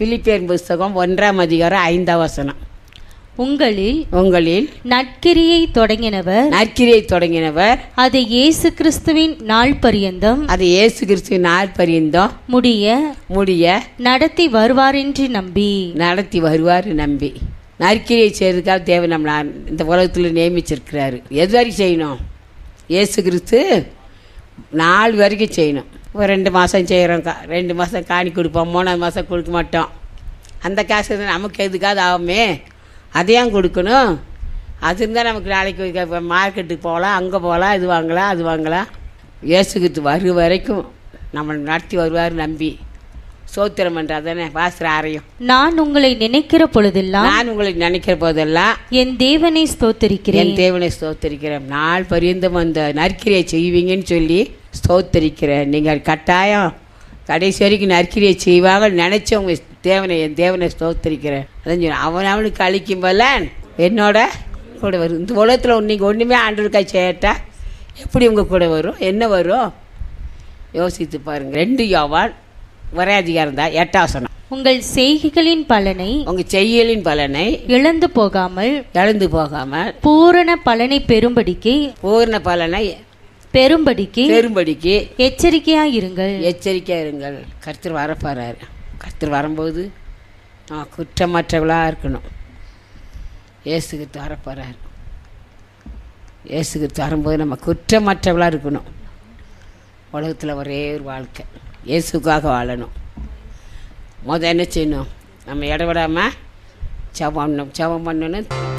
பிலிப்பியர் புஸ்தகம் ஒன்றாம் அதிகாரம் ஐந்தாம் வசனம் உங்களில் உங்களில் நற்கிரியை தொடங்கினவர் நற்கிரியை தொடங்கினவர் அதை இயேசு கிறிஸ்துவின் நாள் பரியந்தம் அது இயேசு கிறிஸ்துவின் நாள் பரியந்தம் முடிய முடிய நடத்தி வருவாரென்று நம்பி நடத்தி வருவார் நம்பி நற்கிரியை செய்யறதுக்காக தேவன் நம்மளை இந்த உலகத்தில் நியமிச்சிருக்கிறாரு எது வரைக்கும் செய்யணும் இயேசு கிறிஸ்து நாலு வரைக்கும் செய்யணும் ஒரு ரெண்டு மாதம் செய்கிறோம் கா ரெண்டு மாதம் காணி கொடுப்போம் மூணாவது மாதம் கொடுக்க மாட்டோம் அந்த காசு இருந்தா நமக்கு எதுக்காவது ஆகுமே அதையும் கொடுக்கணும் அது இருந்தால் நமக்கு நாளைக்கு மார்க்கெட்டுக்கு போகலாம் அங்கே போகலாம் இது வாங்கலாம் அது வாங்கலாம் இயேசு கிறிஸ்து வரும் வரைக்கும் நம்மளை நடத்தி வருவார் நம்பி சோத்திரம் பண்ணுறது தானே வாசுற ஆரையும் நான் உங்களை நினைக்கிற பொழுதெல்லாம் நான் உங்களை நினைக்கிற போதெல்லாம் என் தேவனை ஸ்தோத்தரிக்கிறேன் என் தேவனை ஸ்தோத்தரிக்கிறேன் நாள் பரியந்தம் அந்த நற்கிரியை செய்வீங்கன்னு சொல்லி ஸ்தோத்தரிக்கிறேன் நீங்கள் கட்டாயம் கடைசி வரைக்கும் நற்கிரியை செய்வாங்க நினச்சவங்க தேவனை என் தேவனை ஸ்தோத்தரிக்கிறேன் அதான் சொன்னேன். அவன் அவனுக்கு அழிக்கும் போல என்னோட கூட வரும் இந்த உலகத்தில் நீங்கள் ஒன்றுமே ஆண்டவருக்காய் செய்யட்டா எப்படி உங்கள் கூட வரும் என்ன வரும் யோசித்து பாருங்கள் ரெண்டு யோவான் ஒரே அதிகாரம் தான் எட்டாசனம் உங்கள் செய்கைகளின் பலனை உங்கள் செய்யலின் பலனை இழந்து போகாமல் இழந்து போகாமல் பூரண பலனை பெறும்படிக்கு பூர்ண பலனை பெறும்படிக்கு பெரும்படிக்கு எச்சரிக்கையாயிருங்கள் எச்சரிக்கையாக இருங்கள் கர்த்தர் வரப்போறாரு கர்த்தர் வரும்போது நம்ம குற்றமற்றவளாக இருக்கணும் இயேசுகிட்டு வரப்போறாரு இயேசுகிட்டு வரும்போது நம்ம குற்றமற்றவளாக இருக்கணும் உலகத்தில் ஒரே ஒரு வாழ்க்கை இயேசுக்காக வாழணும் முத என்ன செய்யணும் நம்ம இடவிடாமல் ஜபம் பண்ணணும் ஜபம் பண்ணணும்